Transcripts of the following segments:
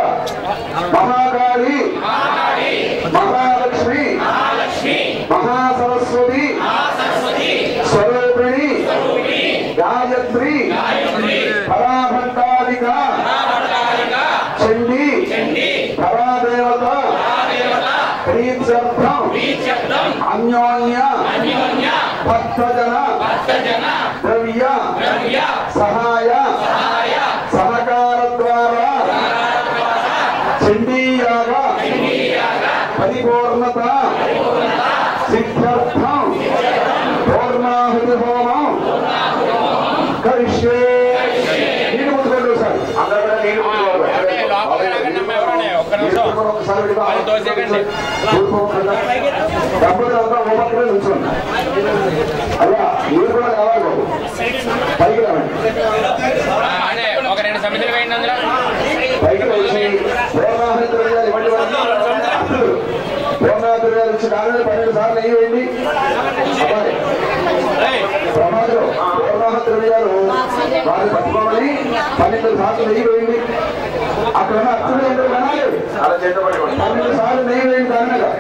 మహాకాళి మహాలక్ష్మి మహాసరస్వతి స్వరూపిణి గాయత్రి పరాభట్టాలిక చండీ పరాదేవత ప్రీత్యర్థం అన్యోన్య భక్తజన ద్రవ్య సహాయ సహకార ద్వారా చండీయాగ పరిపూర్ణత సిద్ధ్యర్థం పూర్ణాహుతి హోమం కరిష్యే నీళ్ళు ముట్టుకోండి సార్ అందరూ కూడా నీళ్ళు అంటే లోపలికి రాకండి అమ్మా ఎవరనే ఒక్క నిమిషం వాళ్ళు తోసేయకండి. డబ్బులు అంతా ఒకరికే నుంచోండి అయ్యా మీరు కూడా కావాలి బాబు పైకి రావండి ఆ, అదే ఒక రెండు సమితులు వేయండి అందులో పైకి వచ్చి పూర్ణాహుతి ద్రవ్యాలు ఇవ్వండి వాళ్ళకి. పూర్ణాహుతి ద్రవ్యాలు ఇచ్చి దాని పన్నెండు సార్లు నెయ్యి వేయండి అబ్బాయి ప్రమాదం పూర్ణాహుతి ద్రవ్యాలు వారిని పట్టుకోమని పన్నెండు సార్లు నెయ్యి వేయండి అక్కడ ఉన్న అర్థులు ఏంటో వినాలి అలా పన్నెండు సార్లు నెయ్యి వేయండి దాని మీద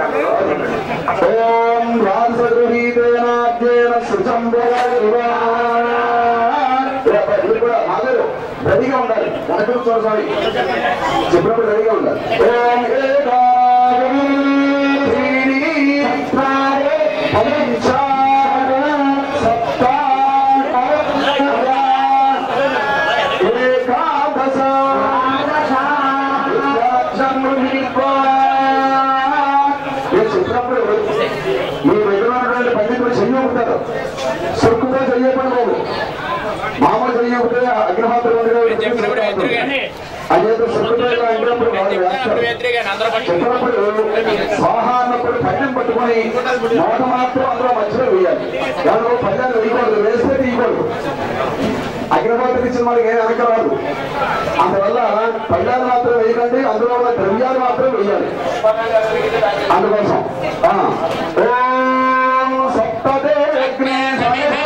ఓం రాజగృహీతేనాద్యేన సృజం ఇది కూడా మాధవ్ రెడీగా ఉండాలి వెనక చూడండి స్వామి చెప్పినప్పుడు రెడీగా ఉండాలి ఓం ఏకాగ్రం త్రీణి చత్వారి పంచాశ సప్తాశ ఏకాదశ విద్యాక్షం గృహీత్వా. నేను చెప్పినప్పుడు మీ దగ్గర ఉన్నటువంటి పండితులు చెయ్యి ఉంటారు సొక్కుతో చెయ్యపడి బాబు మామూలు చెయ్యకపోతే అగ్నిహోత్రం ఉంది కాబట్టి చెప్పినప్పుడు ఎదురుగానే అదేదో సొక్కుతో ఇలా అగ్నిహోత్రం వాళ్ళు చెప్తున్నప్పుడు వేస్తారు. ఎదురుగానే అందరూ పట్టు చెప్పినప్పుడు స్వాహ అన్నప్పుడు పళ్ళెం పట్టుకొని నోట మాత్రం అందులో మధ్యలో వేయాలి దానిలో పళ్ళెం వేయకూడదు వేస్తే తీయకూడదు అగ్నిహోత్రం ఇచ్చిన వాళ్ళకి ఏం వెనక రాదు అందువల్ల పళ్ళాలు మాత్రం వేయకండి అందులో ఉన్న ద్రవ్యాలు మాత్రం వేయాలి అందుకోసం ఆ. ఓం సప్తదే అగ్నే సమిధ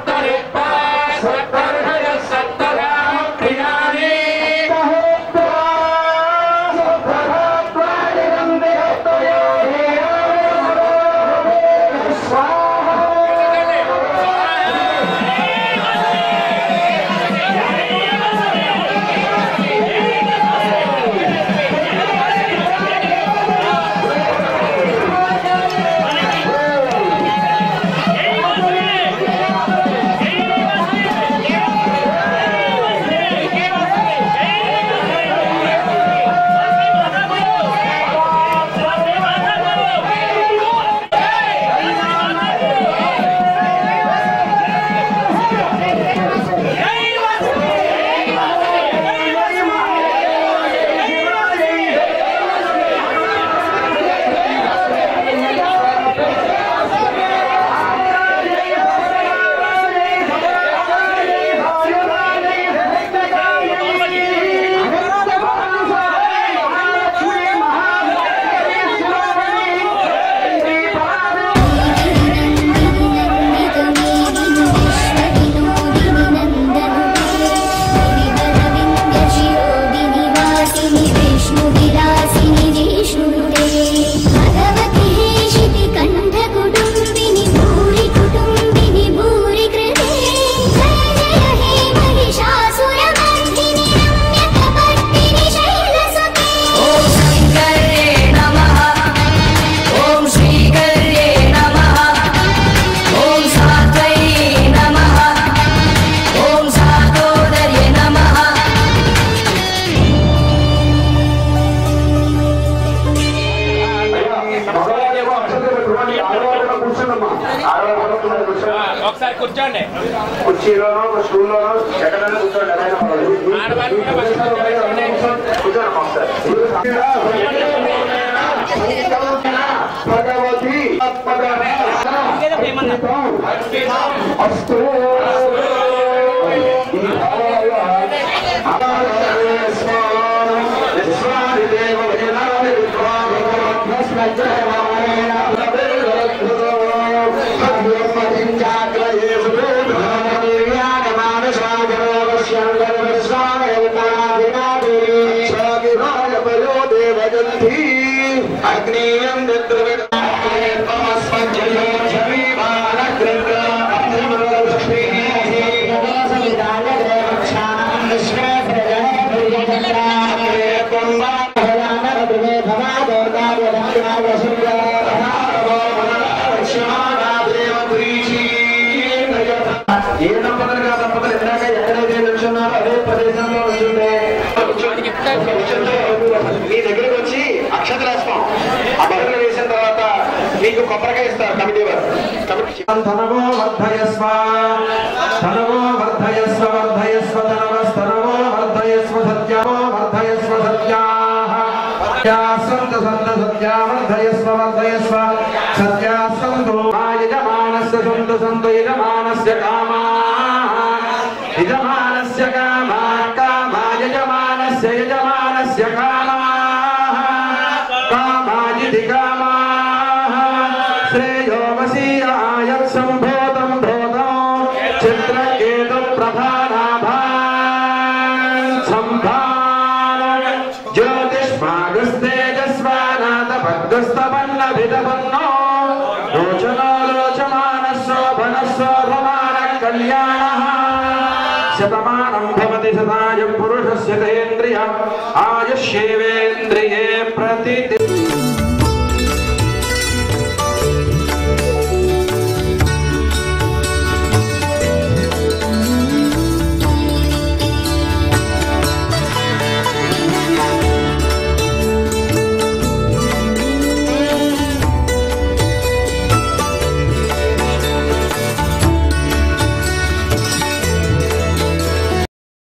ఒకసారి కూర్చోండి కుర్చీలోనో ఒక స్టూల్లోనో ఎక్కడైనా కూర్చోండి ఎవరైనా పర్వాలేదు. ఆడవాళ్ళు కూడా ఫస్ట్ కూర్చోండి. కూర్చోండి ఒకసారి. భగవతి అస్తు ఈ భావాల విశ్వాని దేవ విజయాని విశ్వామి వృద్ధి అగ్నేయం నిద్రవిడ ఏ దంపతులుగా దంపతులు ఇందాక ఎక్కడైతే నిల్చున్నారో అదే ప్రదేశంలో నిల్చుంటే కూర్చుంటే మీ దగ్గరికి వచ్చి అక్షతరాస్తాం ఆ బదులు వేసిన తర్వాత మీకు కొబ్బరికాయ ఇస్తారు కమిటీ వారు కమిటీ తనవో వర్ధయస్వ తనవో వర్ధయస్వ వర్ధయస్వ తనవస్తనవో వర్ధయస్వ సత్యవో వర్ధయస్వ సత్యాః సత్యాసంత సంత సత్యా వర్ధయస్వ వర్ధయస్వ సత్యాసంతో యజమానస్య సంతు సంతు యజమానస్య కామాః యజమానస్య కామా కామా యజమానస్య యజమానస్య కామాః కామాయితి కామాః శ్రేయో వసీయాయత్ సంభూతం భూతం చిత్రకేతు ప్రభానాభాన్ సంభాన జ్యోతిష్మాగస్తేజస్వానాథ భద్రస్తపన్నభిదపన్నో లోచనో లోచమాన శోభన శోభమాన కళ్యాణ శతమానం భవతి శతాయ పురుషస్య తేంద్రియ ఆయుష్యేవేంద్రియే